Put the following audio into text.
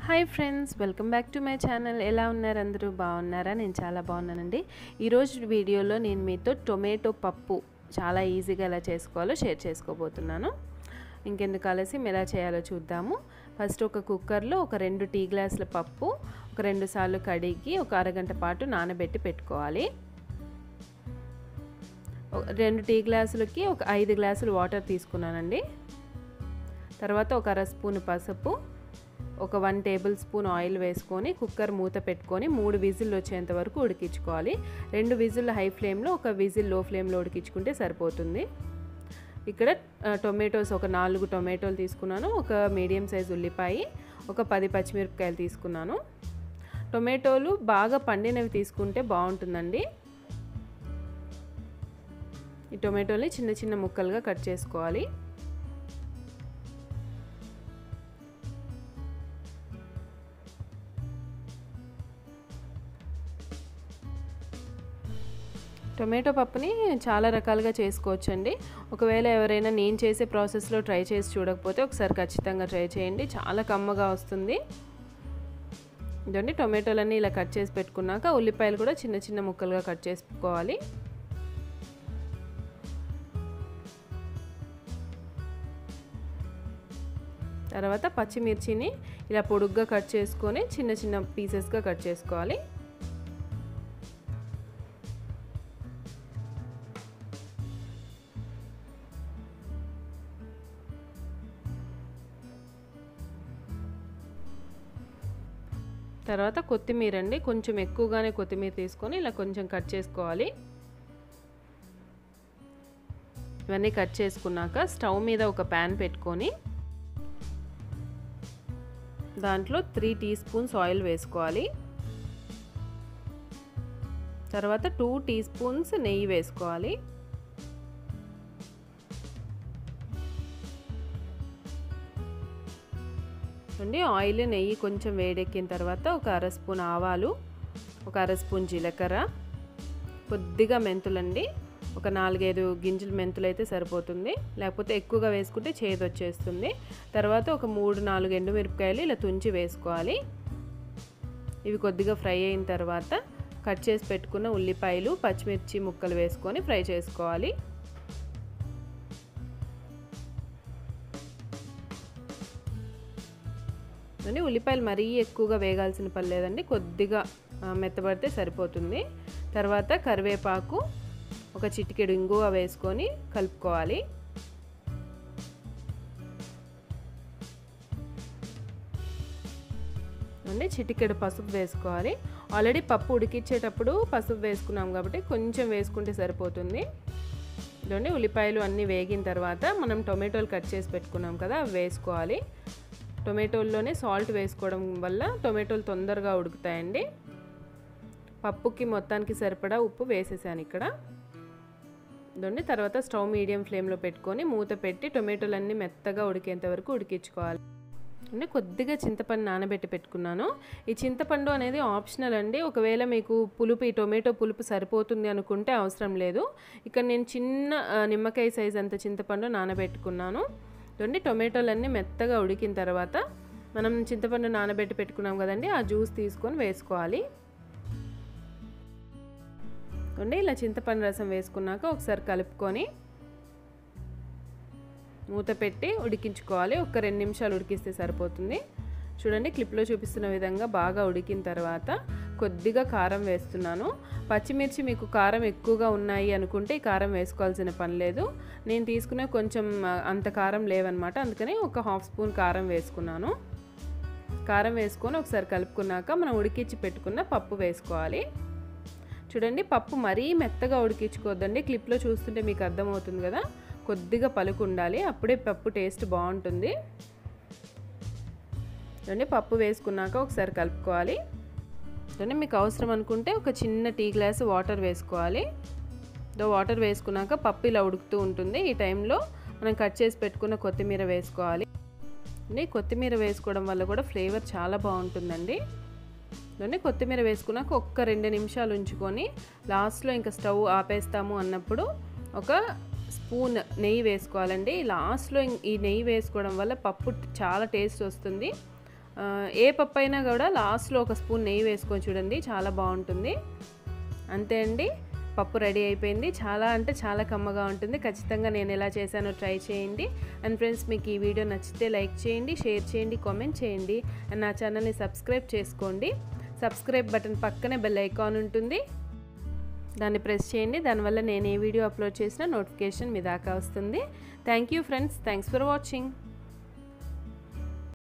hi friends welcome back to my channel ఎలా ఉన్నారు అందరూ బాగున్నారా నేను చాలా బాగున్నానండి ఈరోజు వీడియోలో నేను మీతో టొమాటో పప్పు చాలా ఈజీగా ఎలా చేసుకోవాలో షేర్ చేసుకోబోతున్నాను ఇంకెందుకు ఆలసి ఎలా చేయాలో చూద్దాము ఫస్ట్ ఒక కుక్కర్లో ఒక రెండు టీ గ్లాసుల పప్పు ఒక రెండు సార్లు కడిగి ఒక అరగంట పాటు నానబెట్టి పెట్టుకోవాలి రెండు టీ గ్లాసులకి ఒక ఐదు గ్లాసులు వాటర్ తీసుకున్నానండి తర్వాత ఒక అర స్పూన్ పసుపు ఒక వన్ టేబుల్ స్పూన్ ఆయిల్ వేసుకొని కుక్కర్ మూత పెట్టుకొని మూడు విజిల్ వచ్చేంత వరకు ఉడికించుకోవాలి రెండు విజిల్ హై ఫ్లేమ్లో ఒక విజిల్ లో ఫ్లేమ్లో ఉడికించుకుంటే సరిపోతుంది ఇక్కడ టొమాటోస్ ఒక నాలుగు టొమాటోలు తీసుకున్నాను ఒక మీడియం సైజ్ ఉల్లిపాయ ఒక పది పచ్చిమిరపకాయలు తీసుకున్నాను టొమాటోలు బాగా పండినవి తీసుకుంటే బాగుంటుందండి ఈ టొమాటోని చిన్న చిన్న ముక్కలుగా కట్ చేసుకోవాలి టొమాటో పప్పుని చాలా రకాలుగా చేసుకోవచ్చండి ఒకవేళ ఎవరైనా నేను చేసే ప్రాసెస్లో ట్రై చేసి చూడకపోతే ఒకసారి ఖచ్చితంగా ట్రై చేయండి చాలా కమ్మగా వస్తుంది ఇదండి టొమాటోలన్నీ ఇలా కట్ చేసి పెట్టుకున్నాక ఉల్లిపాయలు కూడా చిన్న చిన్న ముక్కలుగా కట్ చేసుకోవాలి తర్వాత పచ్చిమిర్చిని ఇలా పొడుగ్గా కట్ చేసుకొని చిన్న చిన్న పీసెస్గా కట్ చేసుకోవాలి తర్వాత కొత్తిమీర అండి కొంచెం ఎక్కువగానే కొత్తిమీర తీసుకొని ఇలా కొంచెం కట్ చేసుకోవాలి ఇవన్నీ కట్ చేసుకున్నాక స్టవ్ మీద ఒక ప్యాన్ పెట్టుకొని దాంట్లో త్రీ టీ స్పూన్స్ ఆయిల్ వేసుకోవాలి తర్వాత టూ టీ స్పూన్స్ నెయ్యి వేసుకోవాలి అండి ఆయిల్ నెయ్యి కొంచెం వేడెక్కిన తర్వాత ఒక అర స్పూన్ ఆవాలు ఒక అర స్పూన్ జీలకర్ర కొద్దిగా మెంతులండి ఒక నాలుగైదు గింజలు మెంతులు అయితే సరిపోతుంది లేకపోతే ఎక్కువగా వేసుకుంటే చేదు వచ్చేస్తుంది తర్వాత ఒక మూడు నాలుగు ఎండుమిరపకాయలు ఇలా తుంచి వేసుకోవాలి ఇవి కొద్దిగా ఫ్రై అయిన తర్వాత కట్ చేసి పెట్టుకున్న ఉల్లిపాయలు పచ్చిమిర్చి ముక్కలు వేసుకొని ఫ్రై చేసుకోవాలి అని ఉల్లిపాయలు మరీ ఎక్కువగా వేగాల్సిన పని లేదండి కొద్దిగా మెత్తబడితే సరిపోతుంది తర్వాత కరివేపాకు ఒక చిటికెడు ఇంగువ వేసుకొని కలుపుకోవాలి అండి చిటికెడు పసుపు వేసుకోవాలి ఆల్రెడీ పప్పు ఉడికిచ్చేటప్పుడు పసుపు వేసుకున్నాం కాబట్టి కొంచెం వేసుకుంటే సరిపోతుంది ఇదండి ఉల్లిపాయలు అన్నీ వేగిన తర్వాత మనం టొమాటోలు కట్ చేసి పెట్టుకున్నాం కదా అవి వేసుకోవాలి టొమాటోల్లోనే సాల్ట్ వేసుకోవడం వల్ల టొమాటోలు తొందరగా ఉడుకుతాయండి పప్పుకి మొత్తానికి సరిపడా ఉప్పు వేసేసాను ఇక్కడ ఇదండి తర్వాత స్టవ్ మీడియం ఫ్లేమ్లో పెట్టుకొని మూత పెట్టి టొమాటోలన్నీ మెత్తగా ఉడికేంత వరకు ఉడికించుకోవాలి అంటే కొద్దిగా చింతపండు నానబెట్టి పెట్టుకున్నాను ఈ చింతపండు అనేది ఆప్షనల్ అండి ఒకవేళ మీకు పులుపు ఈ టొమాటో పులుపు సరిపోతుంది అనుకుంటే అవసరం లేదు ఇక్కడ నేను చిన్న నిమ్మకాయ సైజ్ అంత చింతపండు నానబెట్టుకున్నాను చూడండి టొమాటోలన్నీ మెత్తగా ఉడికిన తర్వాత మనం చింతపండు నానబెట్టి పెట్టుకున్నాం కదండి ఆ జ్యూస్ తీసుకొని వేసుకోవాలి చూడండి ఇలా చింతపండు రసం వేసుకున్నాక ఒకసారి కలుపుకొని మూత పెట్టి ఉడికించుకోవాలి ఒక రెండు నిమిషాలు ఉడికిస్తే సరిపోతుంది చూడండి క్లిప్లో చూపిస్తున్న విధంగా బాగా ఉడికిన తర్వాత కొద్దిగా కారం వేస్తున్నాను పచ్చిమిర్చి మీకు కారం ఎక్కువగా ఉన్నాయి అనుకుంటే ఈ కారం వేసుకోవాల్సిన పని లేదు నేను తీసుకునే కొంచెం అంత కారం లేవన్నమాట అందుకని ఒక హాఫ్ స్పూన్ కారం వేసుకున్నాను కారం వేసుకొని ఒకసారి కలుపుకున్నాక మనం ఉడికించి పెట్టుకున్న పప్పు వేసుకోవాలి చూడండి పప్పు మరీ మెత్తగా ఉడికించుకోవద్దండి క్లిప్లో చూస్తుంటే మీకు అర్థమవుతుంది కదా కొద్దిగా పలుకు ఉండాలి అప్పుడే పప్పు టేస్ట్ బాగుంటుంది చూడండి పప్పు వేసుకున్నాక ఒకసారి కలుపుకోవాలి చూడండి మీకు అవసరం అనుకుంటే ఒక చిన్న టీ గ్లాస్ వాటర్ వేసుకోవాలి దో వాటర్ వేసుకున్నాక పప్పు ఇలా ఉడుకుతూ ఉంటుంది ఈ టైంలో మనం కట్ చేసి పెట్టుకున్న కొత్తిమీర వేసుకోవాలి కొత్తిమీర వేసుకోవడం వల్ల కూడా ఫ్లేవర్ చాలా బాగుంటుందండి దాన్ని కొత్తిమీర వేసుకున్నాక ఒక్క రెండు నిమిషాలు ఉంచుకొని లాస్ట్లో ఇంకా స్టవ్ ఆపేస్తాము అన్నప్పుడు ఒక స్పూన్ నెయ్యి వేసుకోవాలండి లాస్ట్లో ఈ నెయ్యి వేసుకోవడం వల్ల పప్పు చాలా టేస్ట్ వస్తుంది ఆ, ఏ పప్పు అయినా కూడా లాస్ట్లో ఒక స్పూన్ నెయ్యి వేసుకొని చూడండి చాలా బాగుంటుంది అంతే అండి పప్పు రెడీ అయిపోయింది చాలా అంటే చాలా కమ్మగా ఉంటుంది ఖచ్చితంగా నేను ఎలా చేశానో ట్రై చేయండి అండ్ ఫ్రెండ్స్ మీకు ఈ వీడియో నచ్చితే లైక్ చేయండి షేర్ చేయండి కామెంట్ చేయండి అండ్ నా ఛానల్ని సబ్స్క్రైబ్ చేసుకోండి సబ్స్క్రైబ్ బటన్ పక్కనే బెల్ ఐకాన్ ఉంటుంది దాన్ని ప్రెస్ చేయండి దానివల్ల నేను ఏ వీడియో అప్లోడ్ చేసినా నోటిఫికేషన్ మీ దాకా వస్తుంది thank you friends thanks for watching